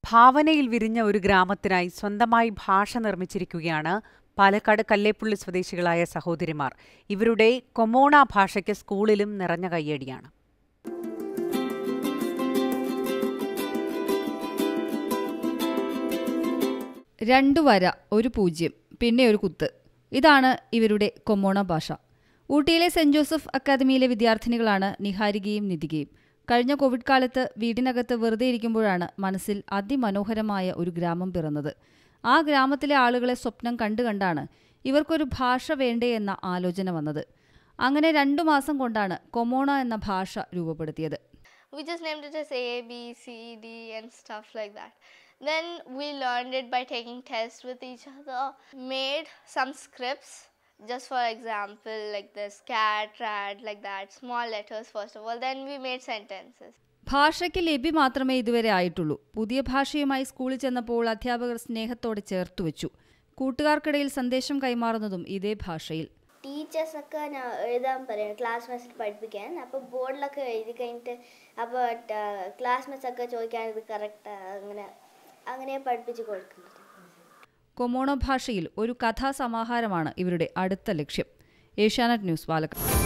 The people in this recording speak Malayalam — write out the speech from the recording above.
ഭാവനയിൽ വിരിഞ്ഞ ഒരു ഗ്രാമത്തിനായി സ്വന്തമായി ഭാഷ നിർമ്മിച്ചിരിക്കുകയാണ് പാലക്കാട് കല്ലേപ്പുള്ളി സ്വദേശികളായ സഹോദരിമാർ ഇവരുടെ കൊമോണ ഭാഷയ്ക്ക് സ്കൂളിലും നിറഞ്ഞ കയ്യടിയാണ് രണ്ടു വര ഒരു പൂജ്യം പിന്നെ ഒരു കുത്ത് ഇതാണ് ഇവരുടെ കൊമോണ ഭാഷ ഊട്ടിയിലെ സെന്റ് ജോസഫ് അക്കാദമിയിലെ വിദ്യാർത്ഥിനികളാണ് നിഹാരികയും നിതികയും കഴിഞ്ഞ കോവിഡ് കാലത്ത് വീടിനകത്ത് വെറുതെ ഇരിക്കുമ്പോഴാണ് മനസ്സിൽ അതിമനോഹരമായ ഒരു ഗ്രാമം പിറന്നത് ആ ഗ്രാമത്തിലെ ആളുകളെ സ്വപ്നം കണ്ടു കണ്ടാണ് ഇവർക്കൊരു ഭാഷ വേണ്ടേ എന്ന ആലോചന വന്നത് അങ്ങനെ രണ്ടു മാസം കൊണ്ടാണ് കൊമോണ എന്ന ഭാഷ രൂപപ്പെടുത്തിയത് We just named it as A, B, C, D, and stuff like that. Then we learned it by taking tests with each other, made some scripts, just for example, like this cat, rat, like that, small letters first of all. Then we made sentences. ഭാഷയ്ക്ക് ലിപി മാത്രമേ ഇതുവരെ ആയിട്ടുള്ളൂ പുതിയ ഭാഷയുമായി സ്കൂളിൽ ചെന്നപ്പോൾ അധ്യാപകർ സ്നേഹത്തോടെ ചേർത്തു വെച്ചു കൂട്ടുകാർക്കിടയിൽ സന്ദേശം കൈമാറുന്നതും ഇതേ ഭാഷയിൽ ടീച്ചേഴ്സൊക്കെ ഞാൻ എഴുതാൻ പറയും ക്ലാസ് മെസ്സിൽ പഠിപ്പിക്കാൻ അപ്പോൾ ബോർഡിലൊക്കെ എഴുതി കഴിഞ്ഞിട്ട് അപ്പോൾ ക്ലാസ് മെസ്സൊക്കെ ചോദിക്കാൻ ഇത് കറക്റ്റ് അങ്ങനെ അങ്ങനെ പഠിപ്പിച്ച് കൊടുക്കുന്നുണ്ട് കൊമോണോ ഭാഷയിൽ ഒരു കഥാസമാഹാരമാണ് ഇവരുടെ അടുത്ത ലക്ഷ്യം ഏഷ്യാനെറ്റ് ന്യൂസ് പാലക്കാട്